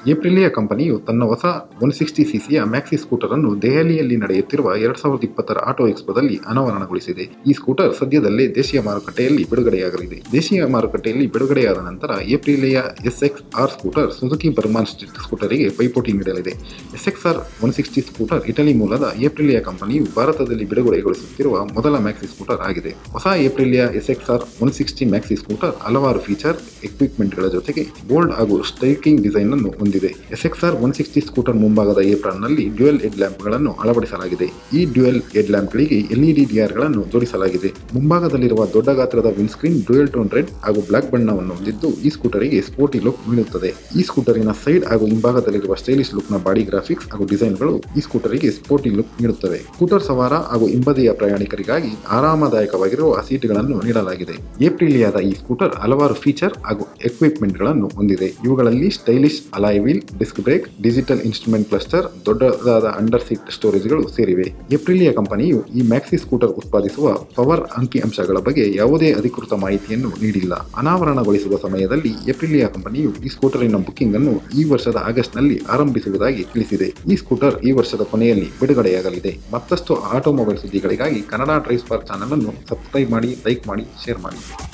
ಏಪ್ರಿಲಿಯಾ ಕಂಪನಿಯು ತನ್ನ ಹೊಸ ಒನ್ ಸಿಕ್ಸ್ಟಿ ಸಿಸಿಯ ಮ್ಯಾಕ್ಸಿ ಸ್ಕೂಟರ್ ಅನ್ನು ದೆಹಲಿಯಲ್ಲಿ ನಡೆಯುತ್ತಿರುವ ಎರಡ್ ಸಾವಿರದ ಇಪ್ಪತ್ತರ ಆಟೋ ಎಕ್ಸ್ಪೋದಲ್ಲಿ ಅನಾವರಣಗೊಳಿಸಿದೆ ಈ ಸ್ಕೂಟರ್ ಸದ್ಯದಲ್ಲೇ ದೇಶೀಯ ಮಾರುಕಟ್ಟೆಯಲ್ಲಿ ಬಿಡುಗಡೆಯಾಗಲಿದೆ ದೇಶೀಯ ಮಾರುಕಟ್ಟೆಯಲ್ಲಿ ಬಿಡುಗಡೆಯಾದ ನಂತರ Aprilia SX R scooter Suzuki Burgman street ಸ್ಕೂಟರಿಗೆ ಪೈಪೋಟಿ ನೀಡಲಿದೆ SX R one sixty scooter Italy ಮೂಲದ ಏಪ್ರಿಲಿಯಾ ಕಂಪನಿಯು ಭಾರತದಲ್ಲಿ ಬಿಡುಗಡೆಗೊಳಿಸುತ್ತಿರುವ ಮೊದಲ ಮ್ಯಾಕ್ಸಿ ಸ್ಕೂಟರ್ ಆಗಿದೆ ಹೊಸ Aprilia SX R one sixty maxi scooter ಹಲವಾರು ಫೀಚರ್ ಎಕ್ವಿಪ್ಮೆಂಟ್ಗಳ ಜೊತೆಗೆ ಬೋಲ್ಡ್ ಹಾಗೂ ಸ್ಟ್ರೈಕಿಂಗ್ ಡಿಸೈನ್ ಅನ್ನು ಹೊಂದಿದೆ SX R one sixty scooter ಮುಂಭಾಗದ ಏಪ್ರಾನ್ನಲ್ಲಿ ಡ್ಯುಯಲ್ ಹೆಡ್ ಲ್ಯಾಂಪ್ಗಳನ್ನು ಅಳವಡಿಸಲಾಗಿದೆ ಈ ಡ್ಯುಯಲ್ ಹೆಡ್ ಲ್ಯಾಂಪ್ಗಳಿಗೆ ಎಲ್ಇಡಿ ಡಿಆರ್ಗಳನ್ನು ಜೋಡಿಸಲಾಗಿದೆ ಮುಂಭಾಗದಲ್ಲಿರುವ ದೊಡ್ಡ ಗಾತ್ರದ ವಿಂಡ್ಸ್ಕ್ರೀನ್ ಡ್ಯುಯಲ್ ಟೋನ್ ರೆಡ್ ಹಾಗೂ ಬ್ಲಾಕ್ ಬಣ್ಣವನ್ನು ಹೊಂದಿದ್ದು ಈ ಸ್ಕೂಟರಿಗೆ ಸ್ಪೋರ್ಟಿ ಲುಕ್ ನೀಡುತ್ತದೆ ಈ ಸ್ಕೂಟರಿನ ಸೈಡ್ ಹಾಗೂ ಹಿಂಭಾಗದಲ್ಲಿರುವ ಸ್ಟೈಲಿಶ್ ಲುಕ್ನ ಬಾಡಿ ಗ್ರಾಫಿಕ್ಸ್ ಹಾಗೂ ಡಿಸೈನ್ಗಳು ಈ ಸ್ಕೂಟರಿಗೆ ಸ್ಪೋರ್ಟಿ ಲುಕ್ ನೀಡುತ್ತವೆ ಸ್ಕೂಟರ್ ಸವಾರ ಹಾಗೂ ಹಿಂಬದಿಯ ಪ್ರಯಾಣಿಕರಿಗಾಗಿ ಆರಾಮದಾಯಕವಾಗಿರುವ ಸೀಟ್ಗಳನ್ನು ನೀಡಲಾಗಿದೆ ಏಪ್ರಿಲಿಯಾದ ಈ ಸ್ಕೂಟರ್ ಹಲವಾರು ಫೀಚರ್ ಹಾಗೂ ಎಕ್ವಿಪ್ಮೆಂಟ್ಗಳನ್ನು ಹೊಂದಿದೆ ಇವುಗಳಲ್ಲಿ stylish alloy wheel disc brake digital instrument cluster ದೊಡ್ಡದಾದ ಅಂಡರ್ ಸೀಟ್ ಸ್ಟೋರೇಜ್ಗಳು ಸೇರಿವೆ ಏಪ್ರಿಲಿಯಾ ಕಂಪನಿಯು ಈ ಮ್ಯಾಕ್ಸಿ ಸ್ಕೂಟರ್ ಉತ್ಪಾದಿಸುವ ಪವರ್ ಅಂಕಿಅಂಶಗಳ ಬಗ್ಗೆ ಯಾವುದೇ ಅಧಿಕೃತ ಮಾಹಿತಿಯನ್ನು ನೀಡಿಲ್ಲ ಅನಾವರಣಗೊಳಿಸುವ ಸಮಯದಲ್ಲಿ ಏಪ್ರಿಲಿಯಾ ಕಂಪನಿಯು ಈ ಸ್ಕೂಟರಿನ ಬುಕಿಂಗ್ ಅನ್ನು ಈ ವರ್ಷದ ಆಗಸ್ಟ್ನಲ್ಲಿ ಆರಂಭಿಸುವುದಾಗಿ ತಿಳಿಸಿದೆ ಈ ಸ್ಕೂಟರ್ ಈ ವರ್ಷದ ಕೊನೆಯಲ್ಲಿ ಬಿಡುಗಡೆಯಾಗಲಿದೆ ಮತ್ತಷ್ಟು ಆಟೋಮೊಬೈಲ್ ಸುದ್ದಿಗಳಿಗಾಗಿ ಕನ್ನಡ ಡ್ರೈವ್ ಸ್ಪಾರ್ಕ್ ಚಾನಲ್ ಅನ್ನು ಸಬ್ಸ್ಕ್ರೈಬ್ ಮಾಡಿ ಲೈಕ್ ಮಾಡಿ ಶೇರ್ ಮಾಡಿ